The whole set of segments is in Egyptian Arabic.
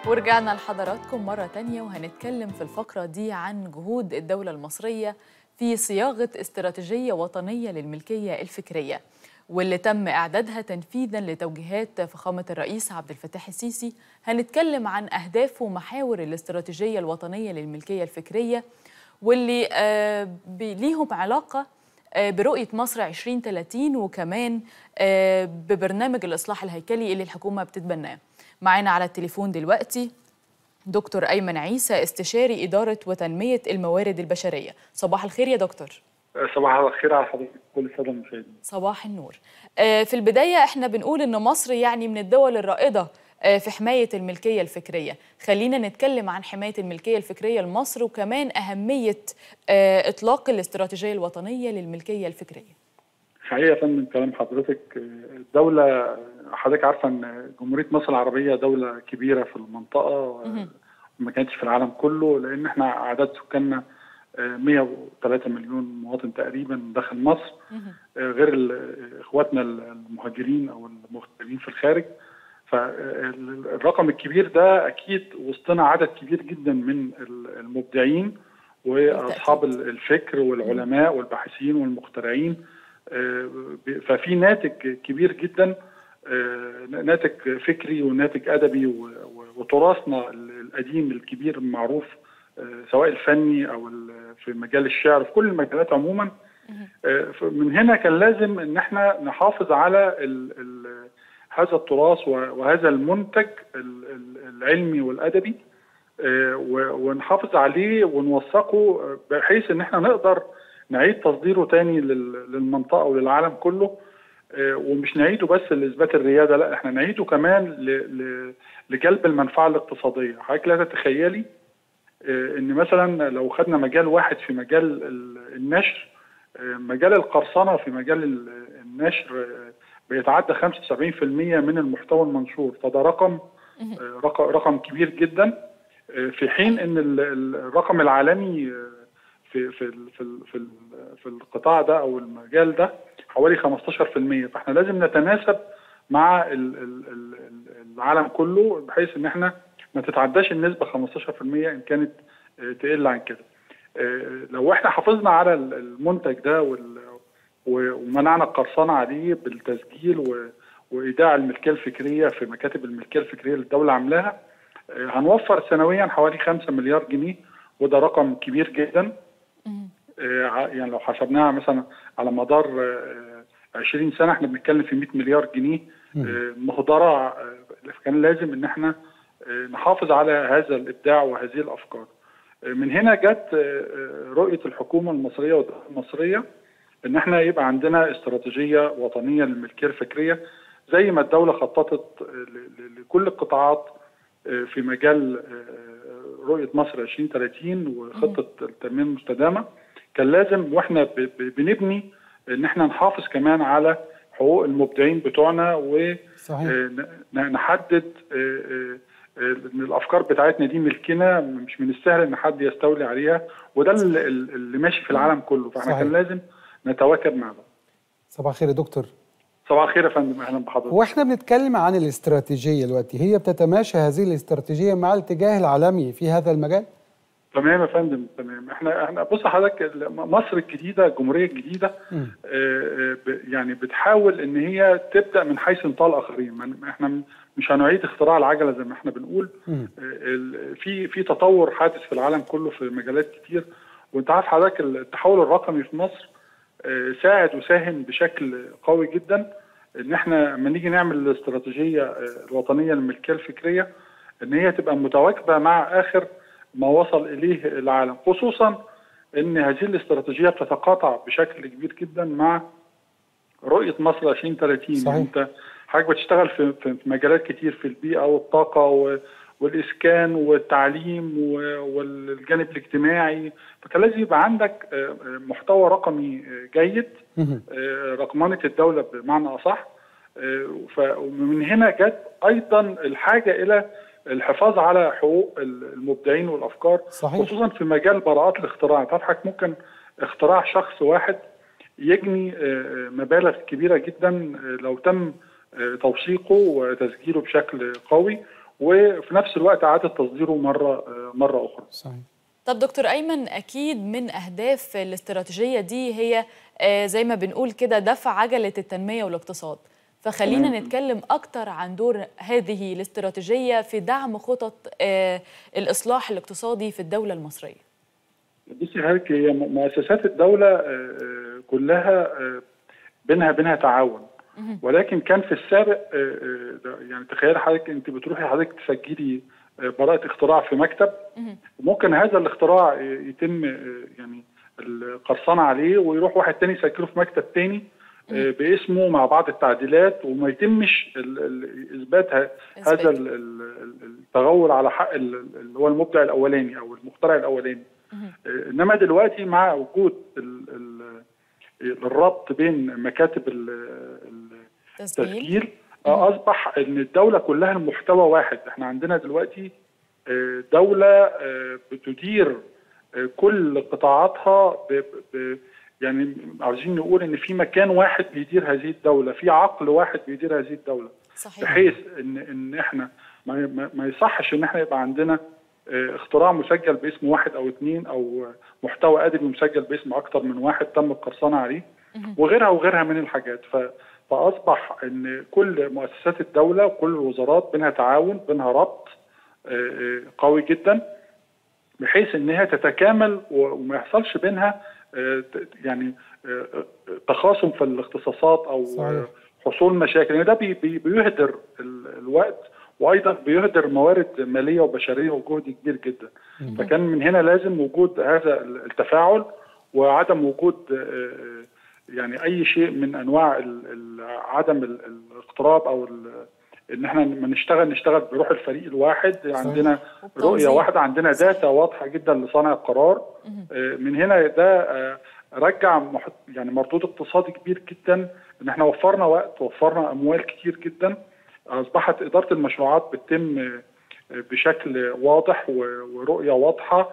ورجعنا لحضراتكم مرة تانية وهنتكلم في الفقرة دي عن جهود الدولة المصرية في صياغة استراتيجية وطنية للملكية الفكرية واللي تم إعدادها تنفيذا لتوجيهات فخامة الرئيس عبد الفتاح السيسي هنتكلم عن أهداف ومحاور الاستراتيجية الوطنية للملكية الفكرية واللي آه ليهم علاقة آه برؤية مصر 2030 وكمان آه ببرنامج الإصلاح الهيكلي اللي الحكومة بتتبناه معانا على التليفون دلوقتي دكتور أيمن عيسى استشاري إدارة وتنمية الموارد البشرية صباح الخير يا دكتور صباح الخير على حضرتك كل الساده المشاهدين صباح النور في البداية احنا بنقول إن مصر يعني من الدول الرائدة في حماية الملكية الفكرية خلينا نتكلم عن حماية الملكية الفكرية لمصر وكمان أهمية إطلاق الاستراتيجية الوطنية للملكية الفكرية حقيقة يا فندم كلام حضرتك الدولة حضرتك عارفة إن جمهورية مصر العربية دولة كبيرة في المنطقة ما كانتش في العالم كله لأن احنا أعداد سكاننا 103 مليون مواطن تقريبا داخل مصر غير اخواتنا المهاجرين او المغتربين في الخارج فالرقم الكبير ده اكيد وسطنا عدد كبير جدا من المبدعين واصحاب الفكر والعلماء والباحثين والمخترعين ففي ناتج كبير جدا ناتج فكري وناتج ادبي وتراثنا القديم الكبير المعروف سواء الفني او في مجال الشعر في كل المجالات عموما من هنا كان لازم ان احنا نحافظ على ال ال هذا التراث وهذا المنتج العلمي والادبي ونحافظ عليه ونوثقه بحيث ان احنا نقدر نعيد تصديره تاني للمنطقه وللعالم كله ومش نعيده بس لاثبات الرياده لا احنا نعيده كمان لجلب المنفعه الاقتصاديه حضرتك لا تتخيلي ان مثلا لو خدنا مجال واحد في مجال النشر مجال القرصنه في مجال النشر بيتعدى 75% من المحتوى المنشور فده رقم رقم كبير جدا في حين ان الرقم العالمي في في في في, في القطاع ده او المجال ده حوالي 15% فاحنا لازم نتناسب مع العالم كله بحيث ان احنا ما تتعداش النسبة 15% إن كانت تقل عن كده. لو احنا حافظنا على المنتج ده ومنعنا القرصنة عليه بالتسجيل وإيداع الملكية الفكرية في مكاتب الملكية الفكرية اللي الدولة عاملاها هنوفر سنويا حوالي 5 مليار جنيه وده رقم كبير جدا يعني لو حسبناها مثلا على مدار 20 سنة احنا بنتكلم في 100 مليار جنيه مهدرة كان لازم ان احنا نحافظ على هذا الابداع وهذه الافكار. من هنا جت رؤيه الحكومه المصريه والدوله المصريه ان احنا يبقى عندنا استراتيجيه وطنيه للملكيه الفكريه زي ما الدوله خططت لكل القطاعات في مجال رؤيه مصر 2030 وخطه التنميه المستدامه كان لازم واحنا بنبني ان احنا نحافظ كمان على حقوق المبدعين بتوعنا ونحدد ان الافكار بتاعتنا دي ملكنا مش من السهل ان حد يستولي عليها وده اللي, اللي ماشي في العالم كله فاحنا صحيح. كان لازم نتواكب مع ده صباح الخير يا دكتور صباح الخير يا فندم اهلا بحضرتك واحنا بنتكلم عن الاستراتيجيه دلوقتي هي بتتماشى هذه الاستراتيجيه مع الاتجاه العالمي في هذا المجال تمام يا فندم تمام احنا احنا بص حضرتك مصر الجديده الجمهوريه الجديده اه يعني بتحاول ان هي تبدا من حيث انطلق الاخرين احنا مش هنعيد اختراع العجله زي ما احنا بنقول اه في في تطور حادث في العالم كله في مجالات كتير وانت عارف حضرتك التحول الرقمي في مصر اه ساعد وساهم بشكل قوي جدا ان احنا لما نيجي نعمل الاستراتيجيه الوطنيه للملكيه الفكريه ان هي تبقى متواكبه مع اخر ما وصل اليه العالم خصوصا ان هذه الاستراتيجيه بتتقاطع بشكل كبير جدا مع رؤيه مصر 2030 صحيح. انت حضرتك بتشتغل في في مجالات كتير في البيئه والطاقه والاسكان والتعليم والجانب الاجتماعي فكان لازم يبقى عندك محتوى رقمي جيد رقمنه الدوله بمعنى اصح فمن هنا جت ايضا الحاجه الى الحفاظ على حقوق المبدعين والافكار صحيح. خصوصا في مجال براءات الاختراع تضحك ممكن اختراع شخص واحد يجني مبالغ كبيره جدا لو تم توثيقه وتسجيله بشكل قوي وفي نفس الوقت اعاده تصديره مره مره اخرى. صحيح. طب دكتور ايمن اكيد من اهداف الاستراتيجيه دي هي زي ما بنقول كده دفع عجله التنميه والاقتصاد. فخلينا نتكلم أكتر عن دور هذه الاستراتيجية في دعم خطط الإصلاح الاقتصادي في الدولة المصرية بصي حضرتك هي مؤسسات الدولة كلها بينها بينها تعاون ولكن كان في السابق يعني تخيل حضرتك انت بتروحي حضرتك تسجلي براءة اختراع في مكتب ممكن هذا الاختراع يتم يعني القرصنة عليه ويروح واحد تاني يسجله في مكتب تاني باسمه مع بعض التعديلات وما يتمش اثبات هذا التغول على حق اللي هو المبدع الاولاني او المخترع الاولاني انما دلوقتي مع وجود الربط بين مكاتب التسجيل اصبح ان الدوله كلها المحتوى واحد احنا عندنا دلوقتي دوله بتدير كل قطاعاتها يعني عاوزين نقول ان في مكان واحد بيدير هذه الدوله في عقل واحد بيدير هذه الدوله صحيح. بحيث ان ان احنا ما, ما يصحش ان احنا يبقى عندنا اختراع مسجل باسم واحد او اثنين او محتوى ادبي مسجل باسم اكثر من واحد تم القرصنه عليه وغيرها وغيرها من الحاجات فاصبح ان كل مؤسسات الدوله وكل الوزارات بينها تعاون بينها ربط قوي جدا بحيث انها تتكامل وما يحصلش بينها يعني تخاصم في الاختصاصات او صحيح. حصول مشاكل يعني ده بي بيهدر الوقت وايضا بيهدر موارد ماليه وبشريه وجهد كبير جدا فكان من هنا لازم وجود هذا التفاعل وعدم وجود يعني اي شيء من انواع عدم الاقتراب او ان احنا ما نشتغل نشتغل بروح الفريق الواحد صحيح. عندنا رؤيه واحده عندنا داتا واضحه جدا لصانع القرار من هنا ده رجع يعني مردود اقتصادي كبير جدا ان احنا وفرنا وقت وفرنا اموال كتير جدا اصبحت اداره المشروعات بتتم بشكل واضح ورؤيه واضحه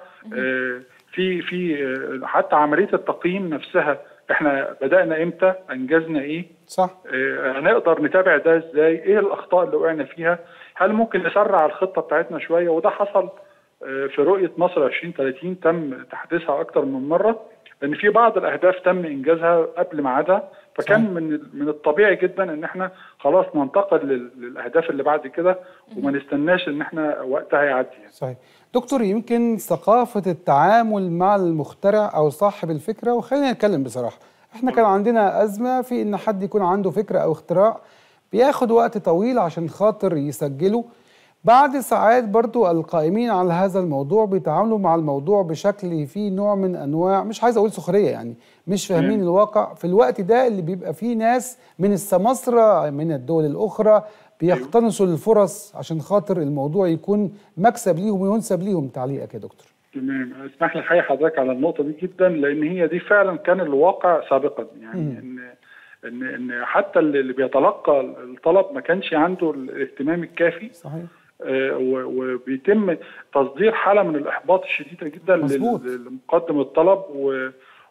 في في حتى عمليه التقييم نفسها احنا بدانا امتى انجزنا ايه صح اه هنقدر نتابع ده ازاي ايه الاخطاء اللي وقعنا فيها هل ممكن نسرع الخطه بتاعتنا شويه وده حصل اه في رؤيه مصر 2030 تم تحديثها اكتر من مره لان في بعض الاهداف تم انجازها قبل ميعادها فكان صح. من من الطبيعي جدا ان احنا خلاص ننتقل للاهداف اللي بعد كده وما نستناش ان احنا وقتها يعدي يعني. صحيح دكتور يمكن ثقافة التعامل مع المخترع أو صاحب الفكرة وخلينا نتكلم بصراحة احنا كان عندنا أزمة في إن حد يكون عنده فكرة أو اختراع بياخد وقت طويل عشان خاطر يسجله بعد ساعات برضو القائمين على هذا الموضوع بيتعاملوا مع الموضوع بشكل فيه نوع من أنواع مش عايز أقول سخرية يعني مش فاهمين مم. الواقع في الوقت ده اللي بيبقى فيه ناس من السماسرة من الدول الأخرى بيقتنصوا الفرص عشان خاطر الموضوع يكون مكسب ليهم وينسب ليهم تعليقك يا دكتور تمام اسمح لي احيي حضرتك على النقطه دي جدا لان هي دي فعلا كان الواقع سابقا يعني مم. ان ان ان حتى اللي بيتلقى الطلب ما كانش عنده الاهتمام الكافي صحيح آه، و- وبيتم تصدير حاله من الاحباط الشديده جدا لل- مظبوط. لمقدم الطلب و-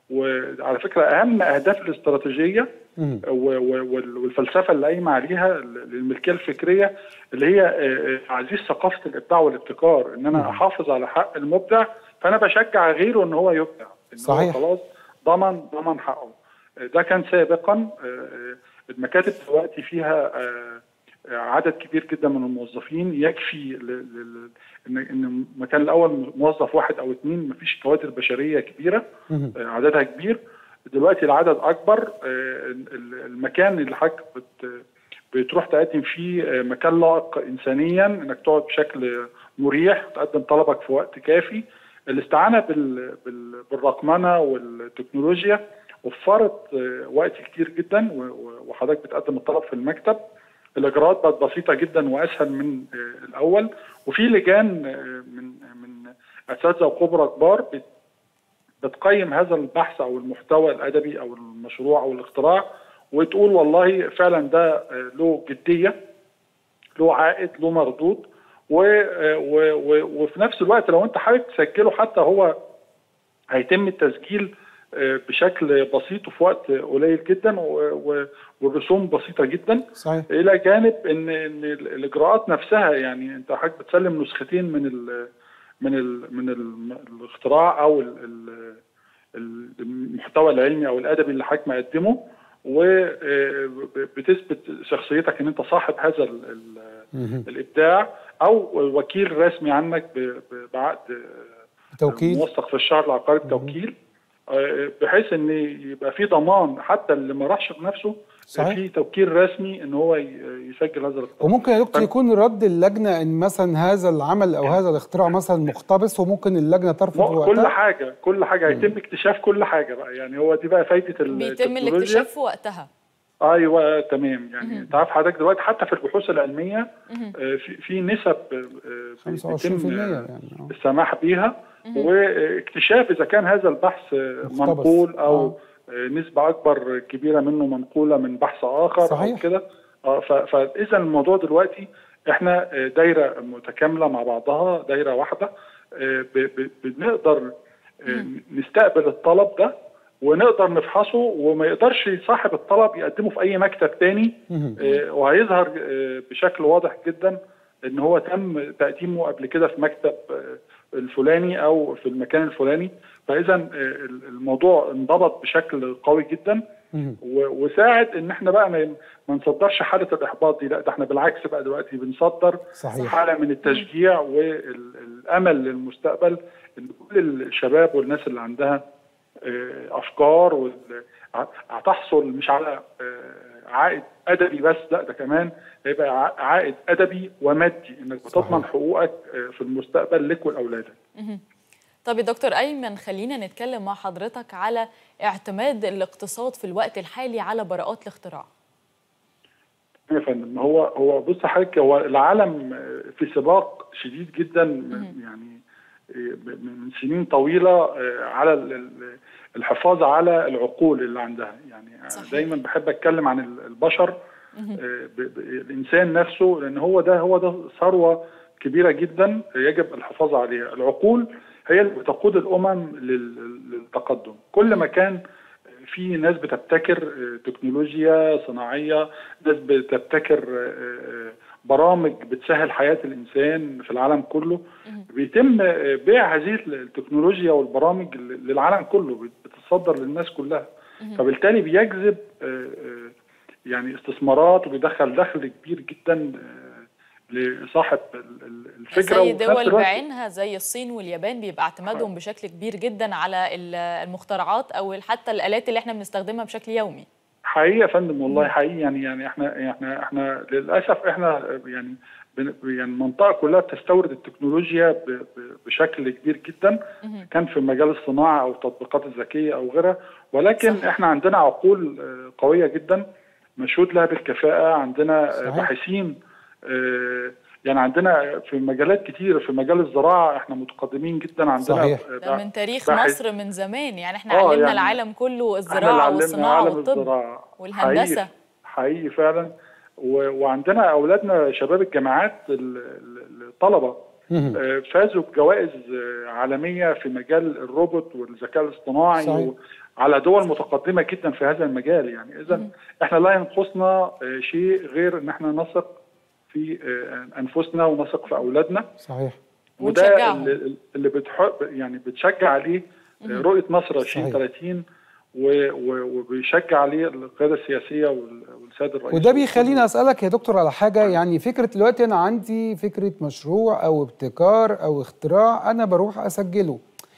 وعلى فكره اهم اهداف الاستراتيجيه مم. و- و- وال- والفلسفه اللي قايمه عليها للملكيه الفكريه اللي هي آه، آه، تعزيز ثقافه الابداع والابتكار ان انا احافظ على حق المبدع فانا بشجع غيره ان هو يبدع ان صحيح. هو خلاص ضمن ضمن حقه آه، ده كان سابقا آه، آه، المكاتب دلوقتي فيها آه، آه، عدد كبير جدا من الموظفين يكفي ل- ل- ان ان المكان الاول موظف واحد او اثنين مفيش كوادر بشريه كبيره مم. آه، عددها كبير دلوقتي العدد اكبر آه، ال- المكان اللي حضرتك بت بتروح تقدم فيه آه، مكان لائق انسانيا انك تقعد بشكل مريح تقدم طلبك في وقت كافي الاستعانه بال- بال- بالرقمنه والتكنولوجيا وفرت آه، وقت كتير جدا و- و- وحضرتك بتقدم الطلب في المكتب الاجراءات بقت بسيطه جدا واسهل من آه، الاول وفي لجان آه، من من اساتذه وخبراء كبار بت- بتقيم هذا البحث او المحتوى الادبي او المشروع او الاختراع وتقول والله فعلا ده آه، له جديه له عائد له مردود و آه، و- و- وفي نفس الوقت لو انت حابب تسجله حتى هو هيتم التسجيل آه، بشكل بسيط وفي وقت قليل جدا و- و- والرسوم بسيطه جدا صحيح الى جانب ان ان الاجراءات نفسها يعني انت حضرتك بتسلم نسختين من ال من ال من ال الاختراع او ال ال المحتوى العلمي او الادبي اللي حضرتك مقدمه وبتثبت شخصيتك ان انت صاحب هذا ال- ال- مهم. الابداع او وكيل رسمي عنك ب- ب- بعقد توكيل موثق في الشهر العقاري التوكيل آه، بحيث ان يبقى في ضمان حتى اللي ما راحش بنفسه صحيح. في توكيل رسمي ان هو ي- يسجل هذا الاختراع وممكن يا دكتور يكون رد اللجنه ان مثلا هذا العمل او هذا الاختراع مثلا مقتبس وممكن اللجنه ترفض م- وقتها كل حاجه كل حاجه هيتم اكتشاف كل حاجه بقى يعني هو دي بقى فايده ال- بيتم التكنولوجيا. الاكتشاف في وقتها ايوه تمام يعني انت عارف حضرتك دلوقتي حتى في البحوث العلميه آه، في في نسب آه، 25% بيتم يعني آه. السماح بيها واكتشاف اذا كان هذا البحث آه، مقتبس. منقول او آه. آه، نسبه اكبر كبيره منه منقوله من بحث اخر صحيح. او كده آه، ف- فاذا الموضوع دلوقتي احنا آه، دايره متكامله مع بعضها دايره واحده آه، ب- ب- بنقدر آه، نستقبل الطلب ده ونقدر نفحصه وما يقدرش صاحب الطلب يقدمه في اي مكتب تاني مهم. آه، وهيظهر آه، بشكل واضح جدا ان هو تم تقديمه قبل كده في مكتب آه، الفلاني او في المكان الفلاني فاذا آه، الموضوع انضبط بشكل قوي جدا مهم. و- وساعد ان احنا بقى ما ما نصدرش حاله الاحباط دي لا ده احنا بالعكس بقى دلوقتي بنصدر صحيح. حاله من التشجيع والامل للمستقبل ان كل الشباب والناس اللي عندها آه، افكار وال- ع- هتحصل مش على آه، عائد ادبي بس لا ده كمان هيبقى ع- عائد ادبي ومادي انك بتضمن صحيح. حقوقك آه، في المستقبل لك ولاولادك طب يا دكتور ايمن خلينا نتكلم مع حضرتك على اعتماد الاقتصاد في الوقت الحالي على براءات الاختراع يا فندم هو هو بص حضرتك هو العالم آه، في سباق شديد جدا من- يعني آه، من من سنين طويله آه، على ال- ال- الحفاظ على العقول اللي عندها يعني صحيح. دايما بحب اتكلم عن ال- البشر آه، ب- ب- الانسان نفسه لان هو ده هو ده ثروه كبيره جدا يجب الحفاظ عليها العقول هي اللي بتقود الامم لل- للتقدم كل ما كان في ناس بتبتكر آه، تكنولوجيا صناعيه ناس بتبتكر آه، آه، برامج بتسهل حياه الانسان في العالم كله بيتم آه، بيع هذه التكنولوجيا والبرامج للعالم كله بتتصدر للناس كلها فبالتالي بيجذب آه، آه، يعني استثمارات وبيدخل دخل كبير جدا آه، لصاحب ال- ال- الفكره زي وفي نفس دول الوقت- بعينها زي الصين واليابان بيبقى اعتمادهم بشكل كبير جدا على ال- المخترعات او حتى الالات اللي احنا بنستخدمها بشكل يومي حقيقي يا فندم والله حقيقي يعني يعني احنا احنا احنا للاسف احنا يعني بن- يعني المنطقه كلها بتستورد التكنولوجيا ب- ب- بشكل كبير جدا كان في مجال الصناعه او التطبيقات الذكيه او غيرها ولكن صحيح. احنا عندنا عقول آه، قويه جدا مشهود لها بالكفاءه عندنا آه، صحيح. باحثين آه، يعني عندنا في مجالات كتير في مجال الزراعه احنا متقدمين جدا عندنا صحيح. آه، ده من تاريخ باحث- مصر من زمان يعني احنا آه، علمنا يعني العالم كله احنا اللي الزراعه علمنا والصناعه عالم والطب الزراعة. والهندسة. حقيقي, حقيقي فعلا و... وعندنا اولادنا شباب الجامعات ال- ال- الطلبه مهم. آه، فازوا بجوائز آه، عالميه في مجال الروبوت والذكاء الاصطناعي صحيح. و... على دول متقدمه جدا في هذا المجال يعني اذا احنا لا ينقصنا آه، شيء غير ان احنا نثق في آه، انفسنا ونثق في اولادنا صحيح وده ونشجعهم. اللي, اللي بتحب يعني بتشجع عليه رؤيه مصر صحيح. 2030 و- و- وبيشجع عليه القياده السياسيه وال- والسيد الرئيس وده بيخليني اسالك يا دكتور على حاجه يعني فكره دلوقتي انا عندي فكره مشروع او ابتكار او اختراع انا بروح اسجله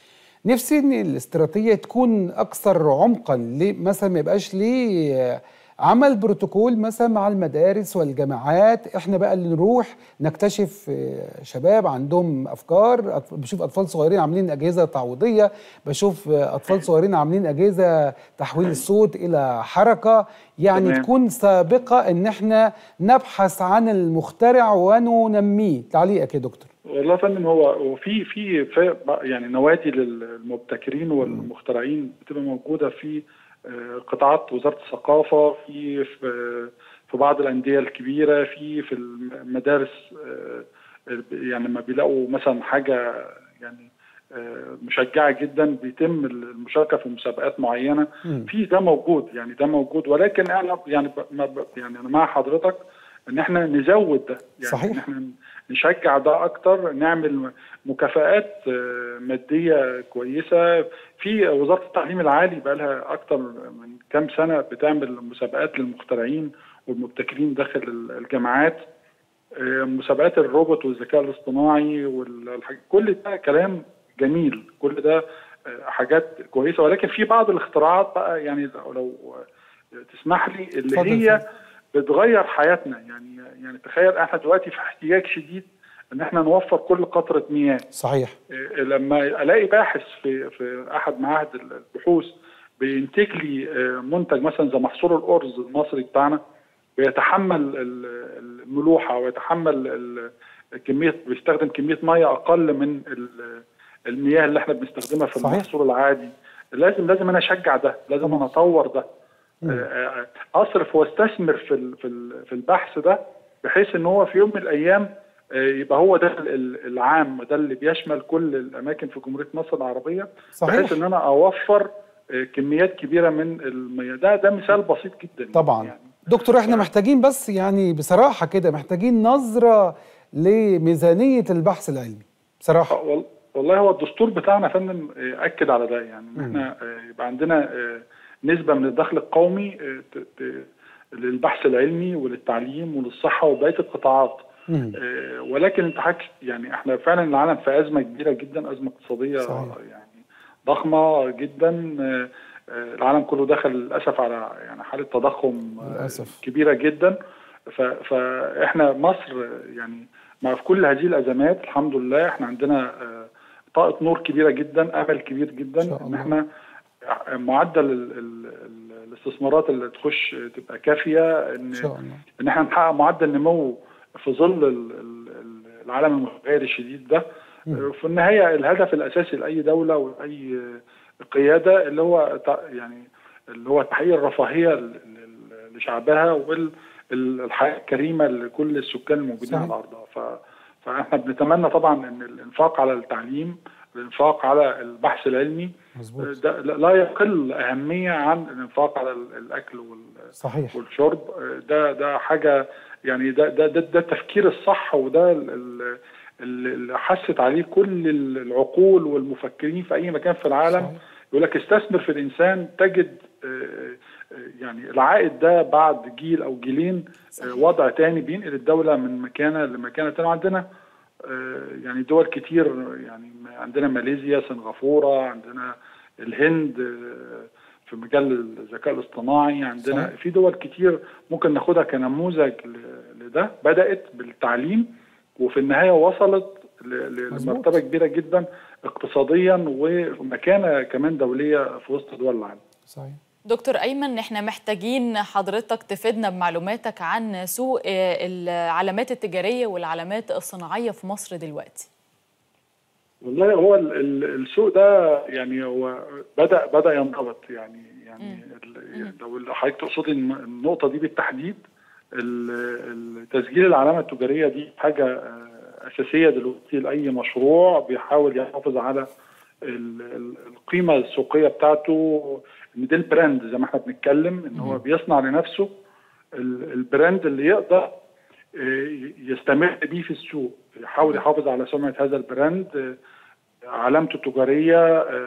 نفسي ان الاستراتيجيه تكون اكثر عمقا ليه مثلا ما يبقاش ليه عمل بروتوكول مثلا مع المدارس والجامعات احنا بقى اللي نروح نكتشف آه، شباب عندهم افكار أطف- بشوف اطفال صغيرين عاملين اجهزه تعويضيه بشوف آه، اطفال صغيرين عاملين اجهزه تحويل الصوت الى حركه يعني تمام. تكون سابقه ان احنا نبحث عن المخترع وننميه تعليقك يا دكتور والله يا فندم هو هو في في في يعني نوادي للمبتكرين والمخترعين بتبقى موجوده في آه، قطاعات وزاره الثقافه في في في بعض الانديه الكبيره في في المدارس آه، يعني لما بيلاقوا مثلا حاجه يعني آه، مشجعه جدا بيتم المشاركه في مسابقات معينه مم. في ده موجود يعني ده موجود ولكن انا يعني ب- ما ب- يعني انا مع حضرتك ان احنا نزود ده يعني صحيح. ان احنا نشجع ده اكتر نعمل مكافآت آه، ماديه كويسه في وزاره التعليم العالي بقى لها اكتر من كام سنه بتعمل مسابقات للمخترعين والمبتكرين داخل الجامعات آه، مسابقات الروبوت والذكاء الاصطناعي والحاجات كل ده كلام جميل كل ده آه، حاجات كويسه ولكن في بعض الاختراعات بقى يعني لو لو تسمح لي اللي اتفضل، هي اتفضل. بتغير حياتنا يعني يعني تخيل احنا دلوقتي في احتياج شديد ان احنا نوفر كل قطره مياه صحيح إيه، لما الاقي باحث في في احد معاهد البحوث بينتج لي آه، منتج مثلا زي محصول الارز المصري بتاعنا بيتحمل ال- الملوحه ويتحمل ال- كميه بيستخدم كميه ميه اقل من ال- المياه اللي احنا بنستخدمها في صحيح. المحصول العادي لازم لازم انا اشجع ده لازم طبعا. انا اطور ده مم. آه، آه، اصرف واستثمر في ال- في ال- في البحث ده بحيث ان هو في يوم من الايام آه، يبقى هو ده ال- ال- العام ده اللي بيشمل كل الاماكن في جمهوريه مصر العربيه صحيح. بحيث ان انا اوفر آه، كميات كبيره من المياه ده ده مثال بسيط جدا طبعا يعني دكتور احنا محتاجين بس يعني بصراحه كده محتاجين نظره لميزانيه البحث العلمي بصراحه آه، وال- والله هو الدستور بتاعنا يا فندم آه، اكد على ده يعني ان احنا آه، يبقى عندنا آه، نسبه من الدخل القومي آه، ت- ت- للبحث العلمي وللتعليم وللصحه وبقيه القطاعات مم. آه، ولكن انت حكي يعني احنا فعلا العالم في ازمه كبيره جدا ازمه اقتصاديه صحيح. يعني ضخمه جدا آه، آه، العالم كله دخل للاسف على يعني حاله تضخم آه، للأسف. كبيره جدا ف- فاحنا مصر آه، يعني مع في كل هذه الازمات الحمد لله احنا عندنا آه، طاقه نور كبيره جدا امل كبير جدا إن شاء ان الله. احنا معدل ال- ال- ال- الاستثمارات اللي تخش تبقى كافيه ان ان شاء الله ان احنا نحقق معدل نمو في ظل ال- ال- ال- العالم المتغير الشديد ده في النهايه الهدف الاساسي لاي دوله واي قياده اللي هو تع- يعني اللي هو تحقيق الرفاهيه ل- ل- لشعبها والحياه الكريمه لكل السكان الموجودين صحيح. على ارضها ف فاحنا بنتمنى طبعا ان الانفاق على التعليم الانفاق على البحث العلمي مظبوط ده لا يقل اهميه عن الانفاق على ال- الاكل وال صحيح والشرب ده ده حاجه يعني ده ده ده, ده التفكير الصح وده ال- ال- اللي حست عليه كل العقول والمفكرين في اي مكان في العالم صحيح. يقول لك استثمر في الانسان تجد آه، آه، يعني العائد ده بعد جيل او جيلين آه، وضع تاني بينقل الدوله من مكانه لمكانه تاني عندنا آه، يعني دول كتير يعني عندنا ماليزيا سنغافوره عندنا الهند آه، في مجال الذكاء الاصطناعي عندنا صحيح. في دول كتير ممكن ناخدها كنموذج ل- لده بدات بالتعليم وفي النهايه وصلت ل- ل- مظبوط. لمرتبه كبيره جدا اقتصاديا ومكانه كمان دوليه في وسط دول العالم صحيح دكتور أيمن احنا محتاجين حضرتك تفيدنا بمعلوماتك عن سوق آه، العلامات التجارية والعلامات الصناعية في مصر دلوقتي والله هو ال- ال- السوق ده يعني هو بدا بدا ينضبط يعني يعني ال- لو حضرتك تقصدي الن- النقطه دي بالتحديد ال- ال- تسجيل العلامه التجاريه دي حاجه آه، اساسيه دلوقتي لاي مشروع بيحاول يحافظ على ال- ال- القيمه السوقيه بتاعته ان ده البراند زي ما احنا بنتكلم ان هو بيصنع لنفسه ال- البراند اللي يقدر آه، يستمر بيه في السوق يحاول يحافظ على سمعه هذا البراند آه، علامته التجاريه آه،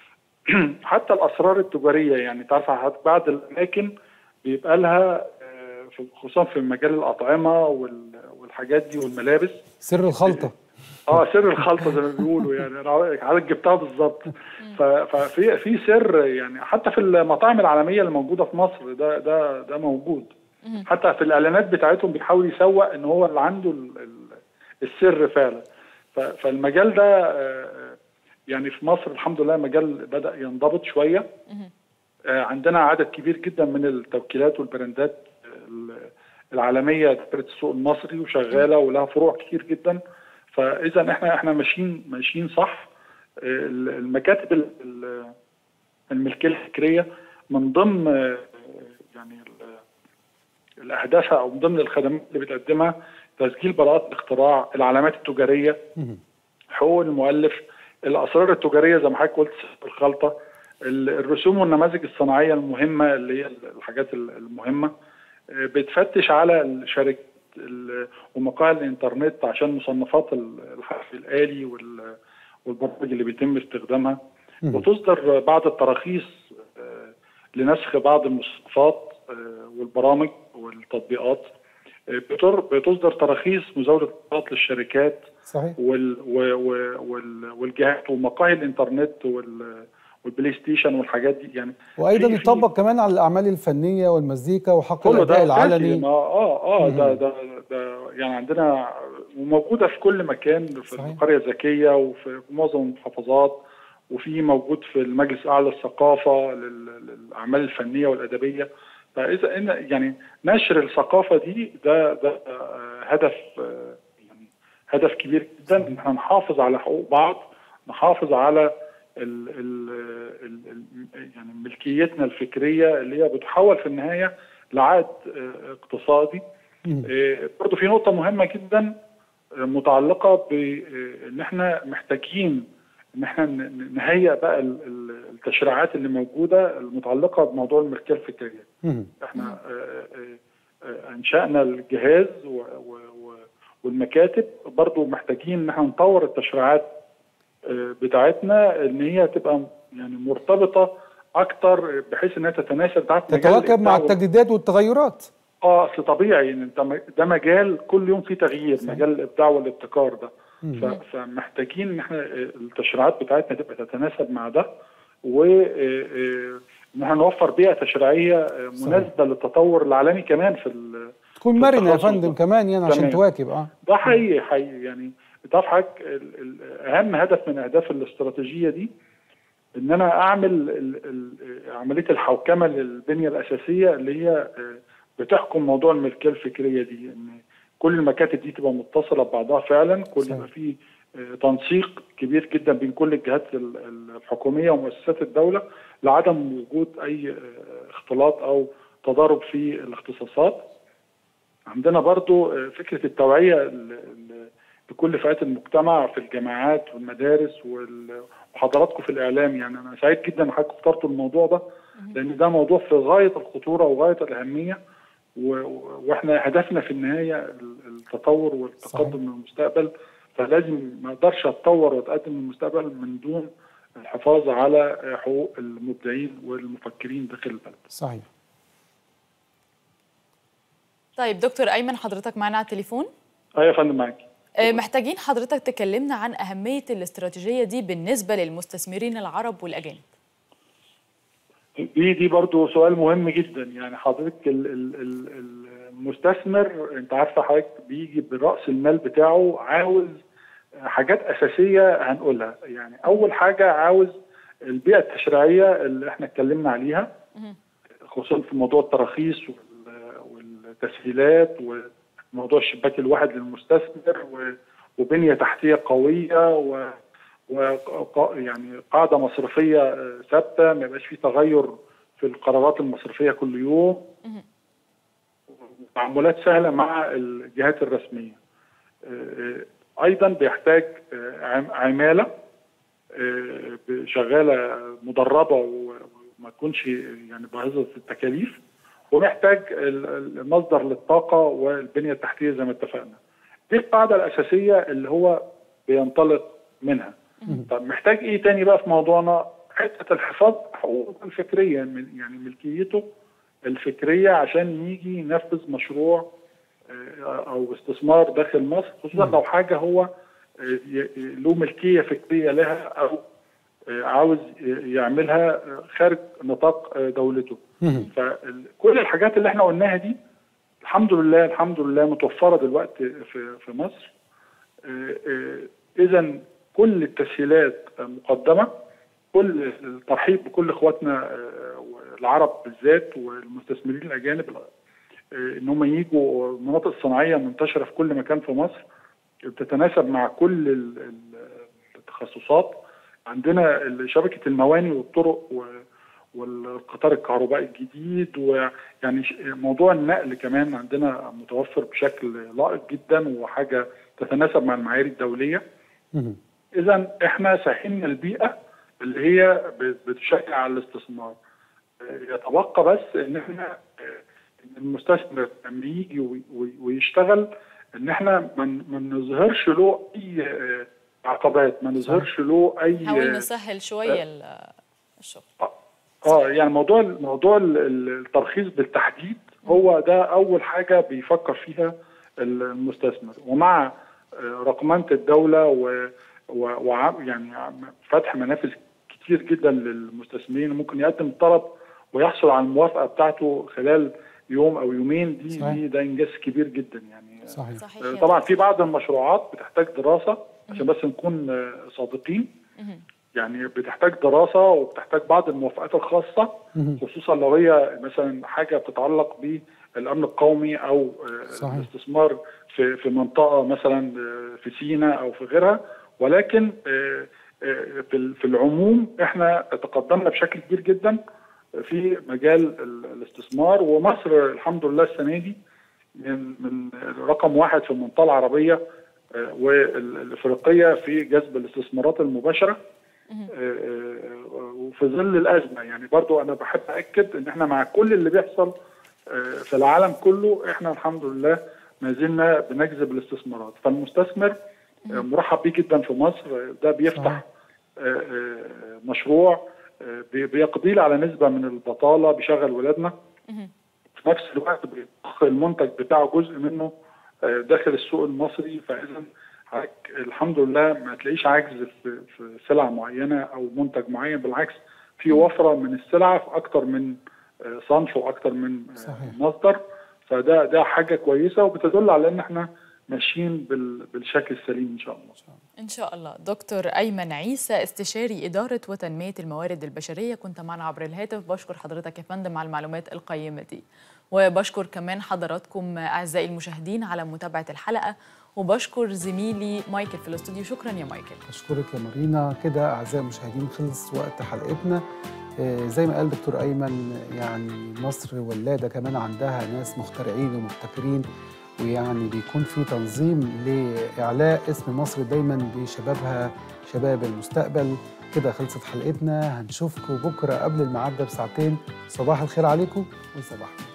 حتى الاسرار التجاريه يعني تعرف حضرتك بعض الاماكن بيبقى لها آه، في- خصوصا في مجال الاطعمه وال- والحاجات دي والملابس سر الخلطه اه سر الخلطه زي ما بيقولوا يعني انا حضرتك جبتها بالظبط ف- ففي في سر يعني حتى في المطاعم العالميه اللي موجوده في مصر ده ده ده موجود حتى في الاعلانات بتاعتهم بيحاول يسوق ان هو اللي عنده ال- ال- السر فعلا ف- فالمجال ده آه، يعني في مصر الحمد لله مجال بدا ينضبط شويه آه، عندنا عدد كبير جدا من التوكيلات والبراندات ال- العالميه دخلت السوق المصري وشغاله ولها فروع كتير جدا فاذا احنا احنا ماشيين ماشيين صح آه، المكاتب ال- ال- الملكيه الفكريه من ضمن آه، يعني ال- الاهدافها او من ضمن الخدمات اللي بتقدمها تسجيل براءات الاختراع العلامات التجاريه مهم. حقوق المؤلف الاسرار التجاريه زي ما حضرتك قلت الخلطه الرسوم والنماذج الصناعيه المهمه اللي هي الحاجات المهمه بتفتش على الشركات ومقاهي الانترنت عشان مصنفات الحرف الالي والبرامج اللي بيتم استخدامها وتصدر بعض التراخيص لنسخ بعض المصنفات والبرامج والتطبيقات بتصدر تراخيص مزاوله الاتصالات للشركات صحيح وال وال والجهات ومقاهي الانترنت وال والبلاي ستيشن والحاجات دي يعني وايضا يطبق كمان على الاعمال الفنيه والمزيكا وحق كله الاداء ده العلني اه اه ده ده ده يعني عندنا وموجوده في كل مكان في صحيح. القريه الذكيه وفي معظم المحافظات وفي موجود في المجلس الاعلى للثقافه لل- للاعمال الفنيه والادبيه فاذا ان يعني نشر الثقافه دي ده ده آه، هدف آه، يعني هدف كبير جدا ان احنا نحافظ على حقوق بعض نحافظ على ال ال ال ال يعني ملكيتنا الفكريه اللي هي بتحول في النهايه لعائد آه، اقتصادي مم. آه، برضو في نقطه مهمه جدا آه، متعلقه بان احنا محتاجين ان احنا ن- ن- نهيئ بقى ال- ال- التشريعات اللي موجوده المتعلقه بموضوع الملكيه الفكريه مم. احنا آه، آه، آه، انشانا الجهاز و- و- و- والمكاتب برضو محتاجين ان احنا نطور التشريعات آه، بتاعتنا ان هي تبقى يعني مرتبطه اكتر بحيث انها تتناسب مع مجال تتواكب مع الإبداع وال- التجديدات والتغيرات اه اصل طبيعي ان انت م- ده مجال كل يوم فيه تغيير صحيح. مجال الابداع والابتكار ده مم. ف- فمحتاجين ان احنا آه، التشريعات بتاعتنا تبقى تتناسب مع ده و آه، آه، ان احنا نوفر بيئه تشريعيه آه، صحيح. مناسبه للتطور العالمي كمان في ال- تكون في مرنه يا التخصص فندم ده. كمان يعني عشان تمام. تواكب اه ده حقيقي حقيقي يعني تعرف حضرتك ال- ال- اهم هدف من اهداف الاستراتيجيه دي ان انا اعمل ال- ال- عمليه الحوكمه للبنيه الاساسيه اللي هي آه، بتحكم موضوع الملكيه الفكريه دي ان كل المكاتب دي تبقى متصله ببعضها فعلا كل صحيح. يبقى في آه، تنسيق كبير جدا بين كل الجهات ال- ال- الحكوميه ومؤسسات الدوله لعدم وجود اي آه، اختلاط او تضارب في الاختصاصات عندنا برضو آه، فكرة التوعية ل- ل- لكل فئات المجتمع في الجامعات والمدارس وال- وحضراتكم في الإعلام يعني أنا سعيد جدا إن حضرتك اخترتوا الموضوع ده لأن ده موضوع في غاية الخطورة وغاية الأهمية و- و- وإحنا هدفنا في النهاية ال- التطور صحيح. والتقدم للمستقبل فلازم ما أقدرش أتطور وأتقدم للمستقبل من دون الحفاظ على آه، حقوق المبدعين والمفكرين داخل البلد. صحيح طيب دكتور أيمن حضرتك معنا على التليفون أيوة يا فندم معاكي. آه، محتاجين حضرتك تكلمنا عن أهمية الاستراتيجية دي بالنسبة للمستثمرين العرب والأجانب دي دي برضو سؤال مهم جدا يعني حضرتك ال- ال- ال- المستثمر انت عارفه حضرتك بيجي براس المال بتاعه عاوز حاجات اساسيه هنقولها يعني اول حاجه عاوز البيئه التشريعيه اللي احنا اتكلمنا عليها خصوصا في موضوع التراخيص وال- والتسهيلات وموضوع الشباك الواحد للمستثمر و- وبنيه تحتيه قويه و وق- يعني قاعده مصرفيه آه، ثابته ما يبقاش في تغير في القرارات المصرفيه كل يوم تعاملات سهله مع الجهات الرسميه آه، ايضا بيحتاج آه، عم- عماله آه، شغاله مدربه وما تكونش يعني باهظه التكاليف ومحتاج ال- المصدر للطاقه والبنيه التحتيه زي ما اتفقنا. دي القاعده الاساسيه اللي هو بينطلق منها. طب محتاج ايه تاني بقى في موضوعنا؟ حته الحفاظ على حقوقه الفكريه من- يعني ملكيته الفكريه عشان يجي ينفذ مشروع آه، او استثمار داخل مصر خصوصا لو حاجه هو آه، ي- له ملكيه فكريه لها او آه، عاوز يعملها آه، خارج نطاق آه، دولته فكل الحاجات اللي احنا قلناها دي الحمد لله الحمد لله متوفره دلوقتي في في مصر اذا كل التسهيلات آه، مقدمه كل الترحيب بكل اخواتنا آه، العرب بالذات والمستثمرين الاجانب آه، ان هم يجوا المناطق الصناعيه منتشره في كل مكان في مصر بتتناسب مع كل ال- ال- التخصصات عندنا ال- شبكه المواني والطرق و- والقطار الكهربائي الجديد ويعني ش- موضوع النقل كمان عندنا متوفر بشكل لائق جدا وحاجه تتناسب مع المعايير الدوليه مهم. اذا احنا سهلنا البيئه اللي هي ب- بتشجع على الاستثمار آه، يتبقى بس ان احنا آه، إن المستثمر لما يجي وي- وي- ويشتغل ان احنا ما ن- ما نظهرش له اي آه، عقبات ما نظهرش له اي نحاول آه، نسهل شويه ال- الشغل اه يعني موضوع موضوع ال- ال- الترخيص بالتحديد هو ده اول حاجه بيفكر فيها المستثمر ومع آه، رقمنه الدوله و و- وع- يعني فتح منافذ كتير جدا للمستثمرين ممكن يقدم الطلب ويحصل على الموافقه بتاعته خلال يوم او يومين دي صحيح. دي ده انجاز كبير جدا يعني صحيح صحيح آه، يا طبعا دكتور. في بعض المشروعات بتحتاج دراسه عشان بس نكون آه، صادقين مهم. يعني بتحتاج دراسه وبتحتاج بعض الموافقات الخاصه مهم. خصوصا لو هي مثلا حاجه بتتعلق بالامن القومي او آه، صحيح. الاستثمار في في منطقه مثلا آه، في سيناء او في غيرها ولكن آه، آه، في ال- في العموم احنا تقدمنا بشكل كبير جدا في مجال ال- الاستثمار ومصر الحمد لله السنه دي من من رقم واحد في المنطقه العربيه آه، والافريقيه في جذب الاستثمارات المباشره مهم. آه، آه، وفي ظل الازمه يعني برضو انا بحب اكد ان احنا مع كل اللي بيحصل آه، في العالم كله احنا الحمد لله ما زلنا بنجذب الاستثمارات فالمستثمر آه، مرحب بيه جدا في مصر آه، ده بيفتح صحيح. آه، آه، مشروع آه، بي- بيقضي لي على نسبه من البطاله بيشغل ولادنا مهم. في نفس الوقت بيضخ المنتج بتاعه جزء منه آه، داخل السوق المصري فاذا حضرتك الحمد لله ما تلاقيش عجز في في سلع معينه او منتج معين بالعكس في وفره من السلع في اكتر من آه، صنف واكتر من آه، صحيح. مصدر فده ده حاجه كويسه وبتدل على ان احنا ماشيين بال- بالشكل السليم ان شاء الله إن شاء الله دكتور أيمن عيسى استشاري إدارة وتنمية الموارد البشرية كنت معنا عبر الهاتف بشكر حضرتك يا فندم على المعلومات القيمة دي وبشكر كمان حضراتكم أعزائي المشاهدين على متابعة الحلقة وبشكر زميلي مايكل في الاستوديو شكرا يا مايكل أشكرك يا مارينا كده أعزائي المشاهدين خلص وقت حلقتنا آه، زي ما قال دكتور أيمن يعني مصر ولادة كمان عندها ناس مخترعين ومبتكرين ويعني بيكون في تنظيم لإعلاء اسم مصر دايما بشبابها شباب المستقبل كده خلصت حلقتنا هنشوفكم بكرة قبل الميعاد ده بساعتين صباح الخير عليكم وصباح الخير